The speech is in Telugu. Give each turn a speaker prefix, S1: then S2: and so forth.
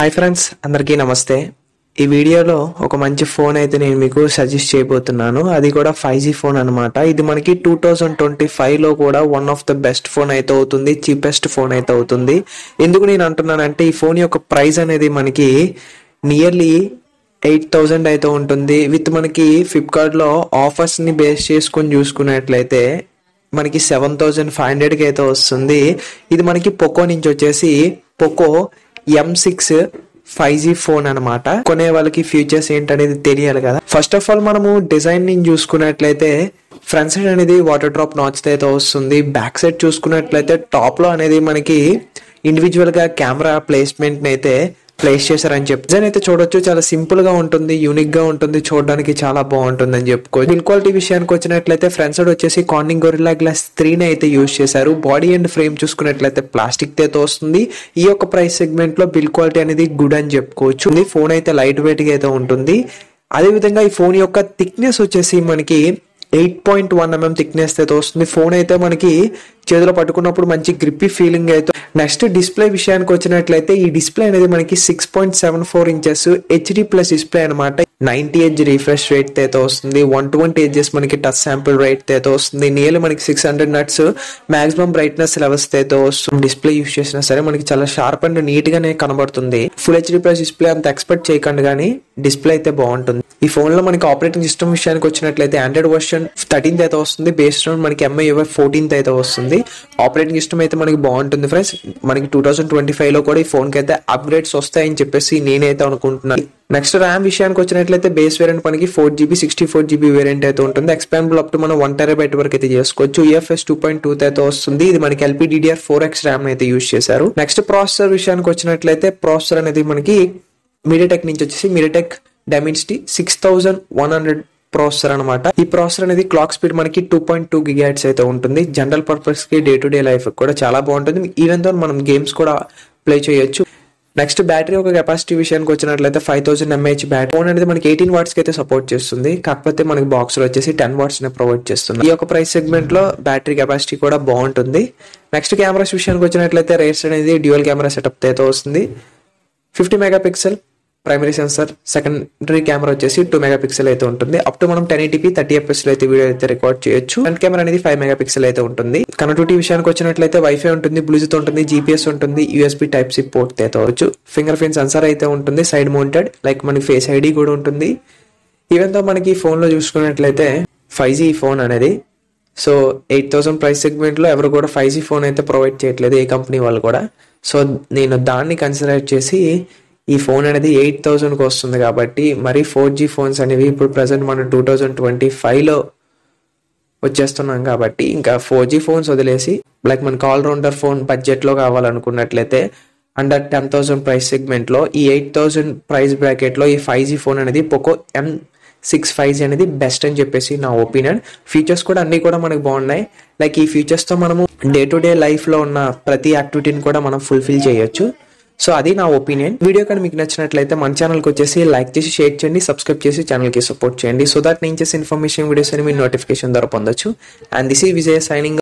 S1: హాయ్ ఫ్రెండ్స్ అందరికీ నమస్తే ఈ వీడియోలో ఒక మంచి ఫోన్ అయితే నేను మీకు సజెస్ట్ చేయబోతున్నాను అది కూడా ఫైవ్ జీ ఫోన్ అనమాట ఇది మనకి టూ థౌజండ్ ట్వంటీ ఫైవ్లో కూడా one of the best phone అయితే అవుతుంది చీపెస్ట్ ఫోన్ అయితే అవుతుంది ఎందుకు నేను అంటున్నానంటే ఈ ఫోన్ యొక్క ప్రైస్ అనేది మనకి నియర్లీ ఎయిట్ థౌజండ్ అయితే ఉంటుంది విత్ మనకి ఫ్లిప్కార్ట్లో ఆఫర్స్ని బేస్ చేసుకొని చూసుకున్నట్లయితే మనకి సెవెన్ థౌజండ్ ఫైవ్ హండ్రెడ్కి అయితే వస్తుంది ఇది మనకి పొకో నుంచి వచ్చేసి Poco M six five G phone అనమాట కొనే వాళ్ళకి ఫీచర్స్ ఏంటనేది తెలియాలి కదా ఫస్ట్ ఆఫ్ ఆల్ మనము డిజైన్ ని చూసుకున్నట్లయితే ఫ్రంట్ సైడ్ అనేది వాటర్ డ్రాప్ నాచ్ అయితే వస్తుంది బ్యాక్ సైడ్ చూసుకున్నట్లయితే టాప్ లో అనేది మనకి ఇండివిజువల్ గా కెమెరా ప్లేస్మెంట్ అయితే ప్లేస్ చేశారని చెప్పి డిజైన్ అయితే చూడొచ్చు చాలా సింపుల్ గా ఉంటుంది యూనిక్ గా ఉంటుంది చూడడానికి చాలా బాగుంటుంది అని చెప్పుకోవచ్చు బిల్ క్వాలిటీ విషయానికి వచ్చినట్లయితే ఫ్రంట్ సైడ్ వచ్చేసి కార్నింగ్ గొరిల్లా గ్లాస్ త్రీని అయితే యూజ్ చేశారు బాడీ అండ్ ఫ్రేమ్ చూసుకున్నట్లయితే ప్లాస్టిక్ అయితే వస్తుంది ఈ యొక్క ప్రైస్ సెగ్మెంట్ లో బిల్ క్వాలిటీ అనేది గుడ్ అని చెప్పుకోవచ్చు ఇది ఫోన్ అయితే లైట్ వెయిట్ గా అయితే ఉంటుంది అదే విధంగా ఈ ఫోన్ యొక్క థిక్నెస్ వచ్చేసి మనకి eight point one mm thickness అయితే వస్తుంది ఫోన్ అయితే మనకి చేతిలో పట్టుకున్నప్పుడు మంచి గ్రిప్పీ ఫీలింగ్ అయితే నెక్స్ట్ డిస్ప్లే విషయానికి వచ్చినట్లయితే ఈ డిస్ప్లే అనేది మనకి six point seven four inches HD plus display అనమాట నైన్టీ హెచ్ రిఫ్రెష్ రేట్ అయితే వస్తుంది వన్ ట్వంటీ హెచ్ఎస్ మనకి టచ్ శాంపుల్ రేట్ అయితే వస్తుంది నియర్లీ మనకి six hundred nits maximum brightness levels అయితే వస్తుంది డిస్ప్లే యూస్ చేసినా సరే మనకి చాలా షార్ప్ అండ్ నీట్ గానే కనబడుతుంది ఫుల్ హెచ్డి ప్లస్ డిస్ప్లే అంత ఎక్స్పెక్ట్ చేయకండి కానీ డిస్ప్లే అయితే బాగుంటుంది ఈ ఫోన్ లో మనకి ఆపరేటింగ్ సిస్టమ్ విషయానికి వచ్చినట్లయితే ఆండ్రాయిడ్ వర్షన్ థర్టీన్త్ అయితే వస్తుంది బేస్డ్ ఆన్ మనకి ఎంఐ ఫోర్టీన్త్ అయితే వస్తుంది ఆపరేటింగ్ సిస్టమ్ అయితే మనకి బాగుంటుంది ఫ్రెండ్స్ మనకి టూ థౌసండ్ ట్వంటీ ఫైవ్ లో కూడా ఈ ఫోన్ కి అయితే అప్గ్రేడ్స్ వస్తాయని చెప్పేసి నేనైతే అనుకుంటున్నాను నెక్స్ట్ ర్యామ్ విషయానికి వచ్చినట్లయితే బేస్ వేరియంట్ మనకి four GB sixty four GB variant అయితే ఉంటుంది ఎక్స్పాండబుల్ అప్ టు మనం వన్ టెరాబైట్ వరకు అయితే చేసుకోవచ్చు ఈఎఫ్ఎస్ టూ పాయింట్ టూ అయితే వస్తుంది ఇది మనకి ఎల్పీడీడీఆర్ ఫోర్ ఎక్స్ ర్యామ్ అయితే యూస్ చేశారు నెక్స్ట్ ప్రాసెసర్ విషయానికి వచ్చినట్లయితే ప్రాసెసర్ అనేది మనకి మీడియాటెక్ నుంచి వచ్చేసి MediaTek Dimensity six thousand one hundred processor అనమాట ఈ ప్రాసెసర్ అనేది క్లాక్ స్పీడ్ మనకి టూ పాయింట్ టూ గిగాట్స్ అయితే ఉంటుంది జనరల్ పర్పస్ కి డే టు డే లైఫ్ కూడా చాలా బాగుంటుంది ఈవెన్ తో మనం గేమ్స్ కూడా ప్లే చేయొచ్చు నెక్స్ట్ బ్యాటరీ ఒక కెపాసిటీ విషయానికి వచ్చినట్లయితే five thousand mAh battery phone అనేది మనకి ఎయిటీన్ వాట్స్ కి అయితే సపోర్ట్ చేస్తుంది కాకపోతే మనకి బాక్స్ లో వచ్చేసి టెన్ వాట్స్ ని ప్రొవైడ్ చేస్తుంది ఈ యొక్క ప్రైస్ సెగ్మెంట్ లో బ్యాటరీ కెపాసిటీ కూడా బాగుంటుంది నెక్స్ట్ కెమెరాస్ విషయానికి వచ్చినట్లయితే రేస్ అనేది డ్యూయల్ కెమెరా సెటప్ అయితే వస్తుంది fifty megapixel primary sensor secondary camera వచ్చేసి టూ మెగా పిక్సెల్ అయితే ఉంటుంది అప్ టు మనం టెన్ ఎయిటీపీ థర్టీ ఎఫ్ఎస్ లో అయితే వీడియో అయితే రికార్డ్ చేయొచ్చు ఫ్రంట్ కెమెరా అనేది ఫైవ్ మెగా పిక్సెల్ అయితే ఉంటుంది కనెక్టివిటీ విషయానికి వచ్చినట్లయితే వైఫై ఉంటుంది బ్లూటూత్ ఉంటుంది జీపీఎస్ ఉంటుంది యూఎస్బి టైప్ సి పోర్ట్ అయితే అవ్వచ్చు ఫింగర్ ప్రింట్ సెన్సార్ అయితే ఉంటుంది సైడ్ మౌంటెడ్ లైక్ మనకి ఫేస్ ఐడి కూడా ఉంటుంది ఈవెన్ తో మనకి ఫోన్ లో చూసుకున్నట్లయితే ఫైవ్ జీ ఫోన్ అనేది so eight thousand price segment లో ఎవరు కూడా ఫైవ్ జీ ఫోన్ అయితే ప్రొవైడ్ చేయట్లేదు ఏ కంపెనీ వాళ్ళు కూడా సో నేను దాన్ని కన్సిడర్ చేసి ఈ ఫోన్ అనేది ఎయిట్ థౌసండ్కి వస్తుంది కాబట్టి మరి ఫోర్ జీ ఫోన్స్ అనేవి ఇప్పుడు ప్రజెంట్ మనం టూ థౌజండ్ ట్వంటీ ఫైవ్లో వచ్చేస్తున్నాం కాబట్టి ఇంకా ఫోర్ జీ ఫోన్స్ వదిలేసి లైక్ మనకి ఆల్ రౌండర్ ఫోన్ బడ్జెట్లో కావాలనుకున్నట్లయితే అండర్ టెన్ థౌసండ్ ప్రైస్ సెగ్మెంట్లో ఈ ఎయిట్ థౌసండ్ ప్రైస్ బ్రాకెట్లో ఈ ఫైవ్ జీ ఫోన్ అనేది Poco M six five G అనేది బెస్ట్ అని చెప్పేసి నా ఒపీనియన్ ఫీచర్స్ కూడా అన్ని కూడా మనకు బాగున్నాయి లైక్ ఈ ఫీచర్స్తో మనము డే టు డే లైఫ్లో ఉన్న ప్రతి యాక్టివిటీని కూడా మనం ఫుల్ఫిల్ చేయొచ్చు సో అది నా ఒపీనియన్ వీడియో కానీ మీకు నచ్చినట్లయితే మన ఛానల్కి వచ్చేసి లైక్ చేసి షేర్ చేయండి సబ్స్క్రైబ్ చేసి ఛానల్కి సపోర్ట్ చేయండి సో దట్ నేను చేసే ఇన్ఫర్మేషన్ వీడియోస్ అని మీరు నోటిఫికేషన్ ద్వారా పొందొచ్చు అండ్ దిస్ ఈ విజయ సైనింగ్